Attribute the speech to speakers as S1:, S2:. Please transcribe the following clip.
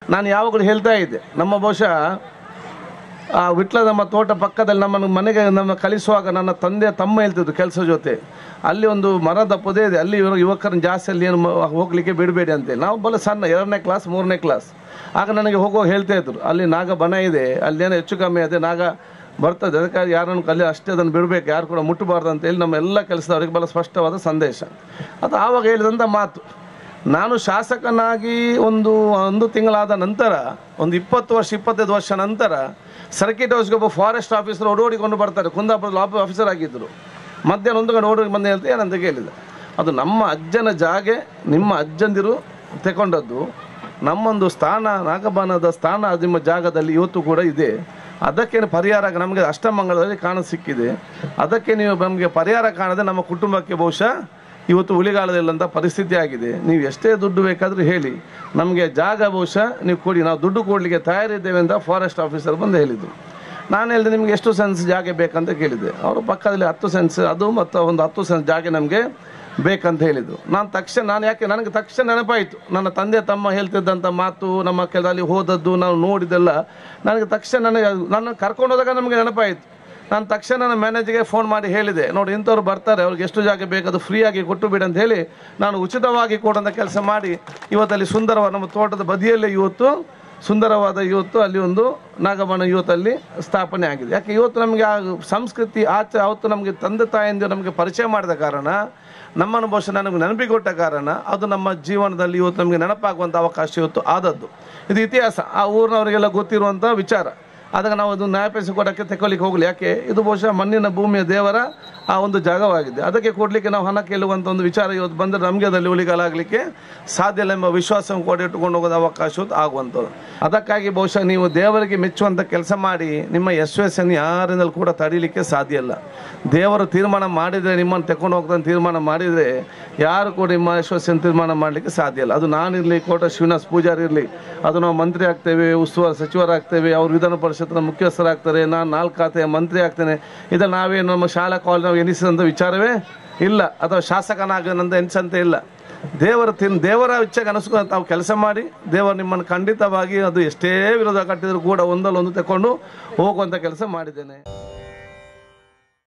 S1: ನಾನು ಯಾವಾಗಲೂ ಹೇಳ್ತಾ ಇದ್ದೆ ನಮ್ಮ ಬಹುಶಃ ಆ ವಿಟ್ಲ ನಮ್ಮ ತೋಟ ಪಕ್ಕದಲ್ಲಿ ನಮ್ಮ ಮನೆಗೆ ನಮ್ಮ ಕಲಿಸುವಾಗ ನನ್ನ ತಂದೆ ತಮ್ಮ ಹೇಳ್ತಿದ್ರು ಕೆಲಸ ಜೊತೆ ಅಲ್ಲಿ ಒಂದು ಮರದ ಪೊದೆ ಇದೆ ಅಲ್ಲಿ ಇವರು ಯುವಕರನ್ನ ಜಾಸ್ತಿ ಅಲ್ಲಿ ಏನು ಮ- ಹೋಗ್ಲಿಕ್ಕೆ ಬಿಡಬೇಡಿ ಅಂತೇಳಿ ನಾವು ಬಲ ಸಣ್ಣ ಎರಡನೇ ಕ್ಲಾಸ್ ಮೂರನೇ ಕ್ಲಾಸ್ ಆಗ ನನಗೆ ಹೋಗುವಾಗ ಹೇಳ್ತಾ ಇದ್ರು ಅಲ್ಲಿ ನಾಗ ಬನ ಇದೆ ಅಲ್ಲೇನೋ ಹೆಚ್ಚು ಕಮ್ಮಿ ಅದೇ ನಾಗ ಬರ್ತದೆ ಅದಕ್ಕಾಗಿ ಯಾರನ್ನು ಕಲಿ ಅಷ್ಟೇ ಅದನ್ನು ಬಿಡಬೇಕು ಯಾರು ಕೂಡ ಮುಟ್ಟಬಾರ್ದು ಅಂತೇಳಿ ನಮ್ಮ ಎಲ್ಲ ಕೆಲಸದವರಿಗೆ ಬಹಳ ಸ್ಪಷ್ಟವಾದ ಸಂದೇಶ ಅದು ಆವಾಗ ಹೇಳಿದಂಥ ಮಾತು ನಾನು ಶಾಸಕನಾಗಿ ಒಂದು ಒಂದು ತಿಂಗಳಾದ ನಂತರ ಒಂದು ಇಪ್ಪತ್ತು ವರ್ಷ ಇಪ್ಪತ್ತೈದು ವರ್ಷ ನಂತರ ಸರ್ಕಿಟ್ ಹೌಸ್ಗೆ ಒಬ್ಬ ಫಾರೆಸ್ಟ್ ಆಫೀಸರ್ ಓಡೋಡಿಕೊಂಡು ಬರ್ತಾರೆ ಕುಂದಾಪುರದ ಆಫ್ ಆಫೀಸರ್ ಆಗಿದ್ದರು ಮಧ್ಯಾಹ್ನ ಒಂದು ಕಡೆ ಓಡೋಡಿ ಬಂದು ಹೇಳ್ತೆ ಏನಂತ ಕೇಳಿದೆ ಅದು ನಮ್ಮ ಅಜ್ಜನ ಜಾಗೆ ನಿಮ್ಮ ಅಜ್ಜಂದಿರು ತಗೊಂಡದ್ದು ನಮ್ಮೊಂದು ಸ್ಥಾನ ನಾಗಬಾನದ ಸ್ಥಾನ ಅದು ನಿಮ್ಮ ಜಾಗದಲ್ಲಿ ಇವತ್ತು ಕೂಡ ಇದೆ ಅದಕ್ಕೆ ಪರಿಹಾರ ನಮಗೆ ಅಷ್ಟಮಂಗಳದಲ್ಲಿ ಕಾಣ ಸಿಕ್ಕಿದೆ ಅದಕ್ಕೆ ನೀವು ನಮಗೆ ಪರಿಹಾರ ಕಾಣದೆ ನಮ್ಮ ಕುಟುಂಬಕ್ಕೆ ಬಹುಶಃ ಇವತ್ತು ಉಳಿಗಾಲದಲ್ಲಂಥ ಪರಿಸ್ಥಿತಿ ಆಗಿದೆ ನೀವು ಎಷ್ಟೇ ದುಡ್ಡು ಬೇಕಾದರೂ ಹೇಳಿ ನಮಗೆ ಜಾಗ ಬಹುಶಃ ನೀವು ಕೊಡಿ ನಾವು ದುಡ್ಡು ಕೊಡಲಿಕ್ಕೆ ತಯಾರಿದ್ದೇವೆ ಅಂತ ಫಾರೆಸ್ಟ್ ಆಫೀಸರ್ ಬಂದು ಹೇಳಿದರು ನಾನು ಹೇಳಿದೆ ನಿಮ್ಗೆ ಎಷ್ಟು ಸೆನ್ಸ್ ಜಾಗ ಬೇಕಂತ ಕೇಳಿದೆ ಅವರು ಪಕ್ಕದಲ್ಲಿ ಹತ್ತು ಸೆನ್ಸ್ ಅದು ಮತ್ತು ಒಂದು ಹತ್ತು ಸೆನ್ಸ್ ಜಾಗ ನಮಗೆ ಬೇಕಂತ ಹೇಳಿದರು ನಾನು ತಕ್ಷಣ ನಾನು ಯಾಕೆ ನನಗೆ ತಕ್ಷಣ ನೆನಪಾಯಿತು ನನ್ನ ತಂದೆ ತಮ್ಮ ಹೇಳ್ತಿದ್ದಂಥ ಮಾತು ನಮ್ಮ ಕೆಲದಲ್ಲಿ ಹೋದದ್ದು ನಾವು ನೋಡಿದ್ದೆಲ್ಲ ನನಗೆ ತಕ್ಷಣ ನನಗೆ ನನ್ನ ಕರ್ಕೊಂಡು ಹೋದಾಗ ನಮಗೆ ನೆನಪಾಯಿತು ನಾನು ತಕ್ಷಣ ನನ್ನ ಮ್ಯಾನೇಜರ್ಗೆ ಫೋನ್ ಮಾಡಿ ಹೇಳಿದೆ ನೋಡಿ ಇಂಥವ್ರು ಬರ್ತಾರೆ ಅವ್ರಿಗೆ ಎಷ್ಟು ಜಾಗ ಬೇಕದು ಫ್ರೀಯಾಗಿ ಕೊಟ್ಟು ಬಿಡಿ ಅಂತ ಹೇಳಿ ನಾನು ಉಚಿತವಾಗಿ ಕೊಡೋಂಥ ಕೆಲಸ ಮಾಡಿ ಇವತ್ತಲ್ಲಿ ಸುಂದರವಾದ ನಮ್ಮ ತೋಟದ ಬದಿಯಲ್ಲೇ ಇವತ್ತು ಸುಂದರವಾದ ಇವತ್ತು ಅಲ್ಲಿ ಒಂದು ನಾಗಮಣ ಇವತ್ತಲ್ಲಿ ಸ್ಥಾಪನೆ ಆಗಿದೆ ಯಾಕೆ ಇವತ್ತು ನಮಗೆ ಆ ಸಂಸ್ಕೃತಿ ಆಚೆ ಅವತ್ತು ನಮಗೆ ತಂದೆ ತಾಯಿಯಿಂದ ನಮಗೆ ಪರಿಚಯ ಮಾಡಿದ ಕಾರಣ ನಮ್ಮನ್ನು ಬಹುಶಃ ನನಗೆ ನೆನಪಿಕೊಟ್ಟ ಕಾರಣ ಅದು ನಮ್ಮ ಜೀವನದಲ್ಲಿ ಇವತ್ತು ನಮಗೆ ನೆನಪಾಗುವಂಥ ಅವಕಾಶ ಇವತ್ತು ಆದದ್ದು ಇದು ಇತಿಹಾಸ ಆ ಊರಿನವರಿಗೆಲ್ಲ ಗೊತ್ತಿರುವಂಥ ವಿಚಾರ ಅದಕ್ಕೆ ನಾವು ಅದು ನ್ಯಾಯಪೇಸಿ ಕೊಡೋಕ್ಕೆ ತೆಗೊಳ್ಳಿಕ್ಕೆ ಹೋಗಲಿ ಯಾಕೆ ಇದು ಬಹುಶಃ ಮಣ್ಣಿನ ಭೂಮಿಯ ದೇವರ ಆ ಒಂದು ಜಾಗವಾಗಿದೆ ಅದಕ್ಕೆ ಕೊಡಲಿಕ್ಕೆ ನಾವು ಹಣ ಕೇಳುವಂಥ ಒಂದು ವಿಚಾರ ಇವತ್ತು ಬಂದರೆ ನಮಗೆ ಅದರಲ್ಲಿ ಉಳಿಗಾಲಾಗಲಿಕ್ಕೆ ಸಾಧ್ಯ ಇಲ್ಲ ಎಂಬ ವಿಶ್ವಾಸವನ್ನು ಕೂಡ ಇಟ್ಟುಕೊಂಡು ಹೋಗೋದು ಅವಕಾಶ ಇವತ್ತು ಆಗುವಂಥದ್ದು ಅದಕ್ಕಾಗಿ ಬಹುಶಃ ನೀವು ದೇವರಿಗೆ ಮೆಚ್ಚುವಂಥ ಕೆಲಸ ಮಾಡಿ ನಿಮ್ಮ ಯಶಸ್ಸನ್ನು ಯಾರಿಂದಲೂ ಕೂಡ ತಡೀಲಿಕ್ಕೆ ಸಾಧ್ಯ ಇಲ್ಲ ದೇವರು ತೀರ್ಮಾನ ಮಾಡಿದರೆ ನಿಮ್ಮನ್ನು ತೆಕೊಂಡು ಹೋಗ್ತಾನೆ ತೀರ್ಮಾನ ಮಾಡಿದರೆ ಯಾರು ಕೂಡ ನಿಮ್ಮ ಯಶಸ್ಸನ್ನು ತೀರ್ಮಾನ ಮಾಡಲಿಕ್ಕೆ ಸಾಧ್ಯ ಇಲ್ಲ ಅದು ನಾನಿರಲಿ ಕೋಟ ಶ್ರೀನಿವಾಸ ಪೂಜಾರಿ ಇರಲಿ ಅದು ನಾವು ಮಂತ್ರಿ ಆಗ್ತೇವೆ ಉಸ್ತುವಾರಿ ಸಚಿವರಾಗ್ತೇವೆ ಅವರು ವಿಧಾನ ಪರಿಷತ್ನ ಮುಖ್ಯಸ್ಥರಾಗ್ತಾರೆ ನಾನು ನಾಲ್ಕು ಖಾತೆಯ ಮಂತ್ರಿ ಆಗ್ತೇನೆ ಇದನ್ನು ನಾವೇನು ನಮ್ಮ ಶಾಲಾ ಕಾಲೇಜ್ ನಾವು ಎನಿಸಿದಂಥ ವಿಚಾರವೇ ಇಲ್ಲ ಅಥವಾ ಶಾಸಕನಾಗನಂತ ಎನಿಸಂತ ಇಲ್ಲ ದೇವರ ತಿನ್ ದೇವರ ಇಚ್ಛೆಗೆ ಅನಿಸ್ಕೊಂಡು ತಾವು ಕೆಲಸ ಮಾಡಿ ದೇವರು ನಿಮ್ಮನ್ನು ಖಂಡಿತವಾಗಿ ಅದು ಎಷ್ಟೇ ವಿರೋಧ ಕಟ್ಟಿದ್ರು ಕೂಡ ಒಂದಲ್ಲ ಒಂದು ತಗೊಂಡು ಹೋಗುವಂಥ ಕೆಲಸ ಮಾಡಿದ್ದೇನೆ